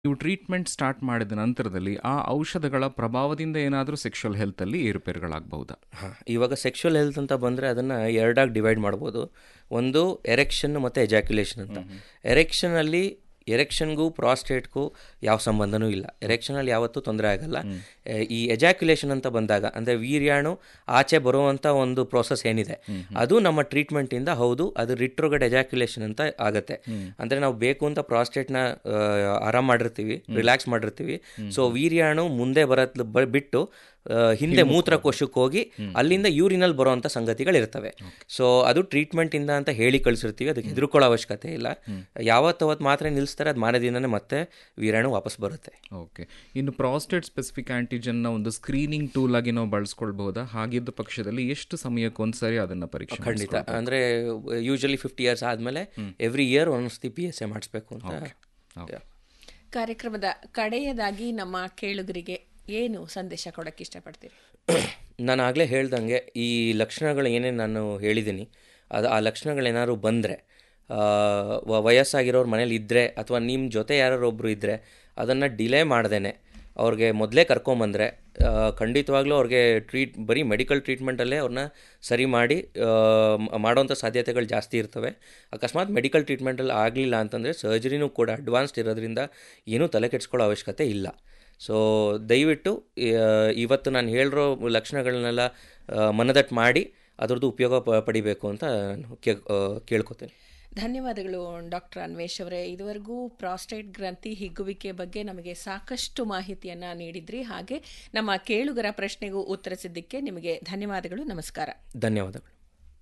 ನೀವು treatment start ಮಾಡಿದ ನಂತರದಲ್ಲಿ ಆ ಔಷಧಗಳ ಪ್ರಭಾವದಿಂದ ಏನಾದರೂ ಸೆಕ್ಷುವಲ್ ಹೆಲ್ತಲ್ಲಿ ಏರುಪೇರುಗಳಾಗಬಹುದಾ ಹಾಂ ಇವಾಗ ಸೆಕ್ಷುವಲ್ ಹೆಲ್ತ್ ಅಂತ ಬಂದರೆ ಅದನ್ನು ಎರಡಾಗಿ ಡಿವೈಡ್ ಮಾಡ್ಬೋದು ಒಂದು ಎರೆಕ್ಷನ್ ಮತ್ತು ಎಜಾಕ್ಯುಲೇಷನ್ ಅಂತ ಎರೆಕ್ಷನಲ್ಲಿ ಎರೆಕ್ಷನ್ಗೂ ಪ್ರಾಸ್ಟೇಟ್ಗೂ ಯಾವ ಸಂಬಂಧನೂ ಇಲ್ಲ ಎರೆಕ್ಷನಲ್ಲಿ ಯಾವತ್ತೂ ತೊಂದರೆ ಆಗಲ್ಲ ಎ, ಈ ಎಜಾಕ್ಯುಲೇಷನ್ ಅಂತ ಬಂದಾಗ ಅಂದರೆ ವೀರ್ಯಾಣು ಆಚೆ ಬರುವಂಥ ಒಂದು ಪ್ರೋಸೆಸ್ ಏನಿದೆ ಅದು ನಮ್ಮ ಟ್ರೀಟ್ಮೆಂಟಿಂದ ಹೌದು ಅದು ರಿಟ್ರೋಗಡ್ ಎಜಾಕ್ಯುಲೇಷನ್ ಅಂತ ಆಗುತ್ತೆ ಅಂದರೆ ನಾವು ಬೇಕು ಅಂತ ಪ್ರಾಸ್ಟೇಟ್ನ ಆರಾಮ್ ಮಾಡಿರ್ತೀವಿ ರಿಲ್ಯಾಕ್ಸ್ ಮಾಡಿರ್ತೀವಿ ಸೊ ವೀರ್ಯಾಣು ಮುಂದೆ ಬರತ್ ಬ- ಬಿಟ್ಟು ಆ, ಹಿಂದೆ ಮೂತ್ರಕೋಶಕ್ಕೆ ಹೋಗಿ ಅಲ್ಲಿಂದ ಯೂರಿನಲ್ಲಿ ಬರುವಂಥ ಸಂಗತಿಗಳಿರ್ತವೆ ಸೊ ಅದು ಟ್ರೀಟ್ಮೆಂಟಿಂದ ಅಂತ ಹೇಳಿ ಕಳಿಸಿರ್ತೀವಿ ಅದಕ್ಕೆ ಹೆದರ್ಕೊಳ್ಳೋ ಅವಶ್ಯಕತೆ ಇಲ್ಲ ಯಾವತ್ತವತ್ತು ಮಾತ್ರ ನಿಲ್ಲಿಸ್ತಾರೆ ಅದು ಮಾರನೇ ದಿನನೇ ಮತ್ತೆ ವೀರ್ಯಾಣು ವಾಪಸ್ ಬರುತ್ತೆ ಓಕೆ ಇನ್ನು ಪ್ರಾಸ್ಟೇಟ್ ಸ್ಪೆಸಿಫಿಕ್ ಆಂಟಿಜನ್ನ ಒಂದು ಸ್ಕ್ರೀನಿಂಗ್ ಟೂಲ್ ಆಗಿ ನಾವು ಬಳಸ್ಕೊಳ್ಬಹುದಾ ಹಾಗಿದ್ದ ಪಕ್ಷದಲ್ಲಿ ಎಷ್ಟು ಸಮಯಕ್ಕೊಂದ್ಸರಿ ಅದನ್ನ ಪರೀಕ್ಷೆ ಖಂಡಿತ ಅಂದರೆ ಯೂಶಲಿ ಫಿಫ್ಟಿ ಇಯರ್ಸ್ ಆದಮೇಲೆ ಎವ್ರಿ ಇಯರ್ ಒಂದ್ಸತಿ ಪಿ ಎಸ್ ಎ ಮಾಡಿಸ್ಬೇಕು ಅಂತ Okay. ಕಾರ್ಯಕ್ರಮದ ಕಡೆಯದಾಗಿ ನಮ್ಮ ಕೇಳುಗರಿಗೆ ಏನು ಸಂದೇಶ ಕೊಡಕ್ಕೆ ಇಷ್ಟಪಡ್ತೀರಿ ನಾನು ಆಗಲೇ ಹೇಳ್ದಂಗೆ ಈ ಲಕ್ಷಣಗಳು ಏನೇನು ನಾನು ಹೇಳಿದ್ದೀನಿ ಅದು ಆ ಲಕ್ಷಣಗಳೇನಾದ್ರು ಬಂದರೆ ವಯಸ್ಸಾಗಿರೋರು ಮನೇಲಿ ಇದ್ದರೆ ಅಥವಾ ನಿಮ್ಮ ಜೊತೆ ಯಾರು ಒಬ್ಬರು ಇದ್ದರೆ ಅದನ್ನು ಡಿಲೇ ಮಾಡ್ದೇನೆ ಅವ್ರಿಗೆ ಮೊದಲೇ ಕರ್ಕೊಂಬಂದರೆ ಖಂಡಿತವಾಗ್ಲೂ ಅವ್ರಿಗೆ ಟ್ರೀಟ್ ಬರೀ ಮೆಡಿಕಲ್ ಟ್ರೀಟ್ಮೆಂಟಲ್ಲೇ ಅವ್ರನ್ನ ಸರಿ ಮಾಡಿ ಆ, ಮ- ಮಾಡೋಂಥ ಸಾಧ್ಯತೆಗಳು ಜಾಸ್ತಿ ಇರ್ತವೆ ಅಕಸ್ಮಾತ್ ಮೆಡಿಕಲ್ ಟ್ರೀಟ್ಮೆಂಟಲ್ಲಿ ಆಗಲಿಲ್ಲ ಅಂತಂದರೆ ಸರ್ಜರಿನೂ ಕೂಡ ಅಡ್ವಾನ್ಸ್ಡ್ ಇರೋದ್ರಿಂದ ಏನೂ ತಲೆ ಕೆಡಿಸ್ಕೊಳ್ಳೋ ಅವಶ್ಯಕತೆ ಇಲ್ಲ ಸೊ ದಯವಿಟ್ಟು ಆ, ಇವತ್ತು ನಾನು ಹೇಳಿರೋ ಲಕ್ಷಣಗಳನ್ನೆಲ್ಲ ಆ, ಮನದಟ್ಟು ಮಾಡಿ ಅದರದ್ದು ಉಪಯೋಗ ಪ- ಪಡಿಬೇಕು ಅಂತ ನಾನು ಕೇ ಆ, ಕೇಳ್ಕೊತೀನಿ ಧನ್ಯವಾದಗಳು ಡಾಕ್ಟರ್ ಅನ್ವೇಶ್ ಅವರೇ ಇದುವರೆಗೂ ಪ್ರಾಸ್ಟೇಟ್ ಗ್ರಂಥಿ ಹಿಗ್ಗುವಿಕೆ ಬಗ್ಗೆ ನಮಗೆ ಸಾಕಷ್ಟು ಮಾಹಿತಿಯನ್ನು ನೀಡಿದ್ರಿ ಹಾಗೆ ನಮ್ಮ ಕೇಳುಗರ ಪ್ರಶ್ನೆಗೂ ಉತ್ತರಿಸಿದ್ದಕ್ಕೆ ನಿಮಗೆ ಧನ್ಯವಾದಗಳು ನಮಸ್ಕಾರ ಧನ್ಯವಾದಗಳು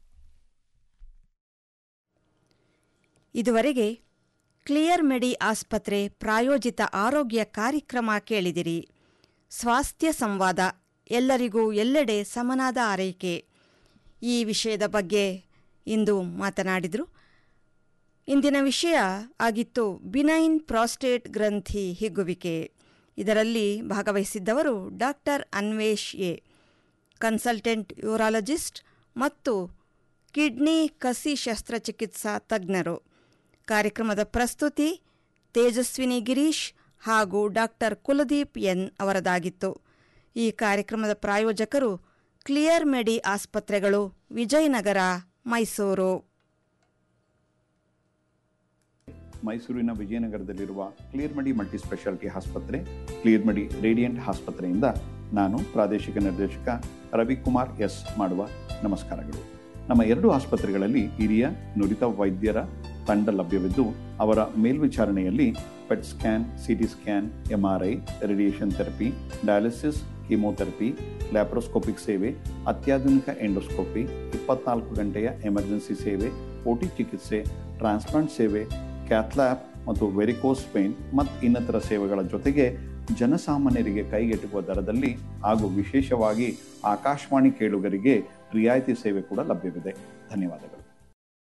ಇದುವರೆಗೆ ಕ್ಲಿಯರ್ ಮೆಡಿ ಆಸ್ಪತ್ರೆ ಪ್ರಾಯೋಜಿತ ಆರೋಗ್ಯ ಕಾರ್ಯಕ್ರಮ ಕೇಳಿದಿರಿ ಸ್ವಾಸ್ಥ್ಯ ಸಂವಾದ ಎಲ್ಲರಿಗೂ ಎಲ್ಲೆಡೆ ಸಮನಾದ ಆರೈಕೆ ಈ ವಿಷಯದ ಬಗ್ಗೆ ಇಂದು ಮಾತನಾಡಿದರು ಇಂದಿನ ವಿಷಯ ಆಗಿತ್ತು ಬಿನೈನ್ ಪ್ರಾಸ್ಟೇಟ್ ಗ್ರಂಥಿ ಹಿಗ್ಗುವಿಕೆ ಇದರಲ್ಲಿ ಭಾಗವಹಿಸಿದ್ದವರು doctor Anvesh A consultant urologist ಮತ್ತು ಕಿಡ್ನಿ ಕಸಿ ಶಸ್ತ್ರಚಿಕಿತ್ಸಾ ತಜ್ಞರು ಕಾರ್ಯಕ್ರಮದ ಪ್ರಸ್ತುತಿ ತೇಜಸ್ವಿನಿ ಗಿರೀಶ್ ಹಾಗೂ ಡಾಕ್ಟರ್ ಕುಲದೀಪ್ ಎನ್ ಅವರದಾಗಿತ್ತು ಈ ಕಾರ್ಯಕ್ರಮದ ಪ್ರಾಯೋಜಕರು ಕ್ಲಿಯರ್ ಮೆಡಿ ಆಸ್ಪತ್ರೆಗಳು ವಿಜಯನಗರ ಮೈಸೂರು ಮೈಸೂರಿನ ವಿಜಯನಗರದಲ್ಲಿರುವ ಕ್ಲಿಯರ್ಮಡಿ ಮಲ್ಟಿ ಸ್ಪೆಷಾಲಿಟಿ ಆಸ್ಪತ್ರೆ ಕ್ಲಿಯರ್ಮಡಿ ರೇಡಿಯಂಟ್ ಆಸ್ಪತ್ರೆಯಿಂದ ನಾನು ಪ್ರಾದೇಶಿಕ ನಿರ್ದೇಶಕ ರವಿಕುಮಾರ್ ಎಸ್ ಮಾಡುವ ನಮಸ್ಕಾರಗಳು ನಮ್ಮ ಎರಡು ಆಸ್ಪತ್ರೆಗಳಲ್ಲಿ ಹಿರಿಯ ನುರಿತ ವೈದ್ಯರ ತಂಡ ಲಭ್ಯವಿದ್ದು ಅವರ ಮೇಲ್ವಿಚಾರಣೆಯಲ್ಲಿ PET scan CT scan MRI radiation therapy dialysis chemotherapy laparoscopic ಸೇವೆ ಅತ್ಯಾಧುನಿಕ ಎಂಡೋಸ್ಕೋಪಿ ಇಪ್ಪತ್ನಾಲ್ಕು ಗಂಟೆಯ ಎಮರ್ಜೆನ್ಸಿ ಸೇವೆ ಓಟಿ ಚಿಕಿತ್ಸೆ ಟ್ರಾನ್ಸ್ಪ್ಲಾಂಟ್ ಸೇವೆ ಕ್ಯಾಥ್ಲ್ಯಾಪ್ ಮತ್ತು ವೆರಿಕೋಸ್ ಪೇನ್ ಮತ್ತು ಇನ್ನಿತರ ಸೇವೆಗಳ ಜೊತೆಗೆ ಜನಸಾಮಾನ್ಯರಿಗೆ ಕೈಗೆಟುಕುವ ದರದಲ್ಲಿ ಹಾಗೂ ವಿಶೇಷವಾಗಿ ಆಕಾಶವಾಣಿ ಕೇಳುಗರಿಗೆ ರಿಯಾಯಿತಿ ಸೇವೆ ಕೂಡ ಲಭ್ಯವಿದೆ ಧನ್ಯವಾದಗಳು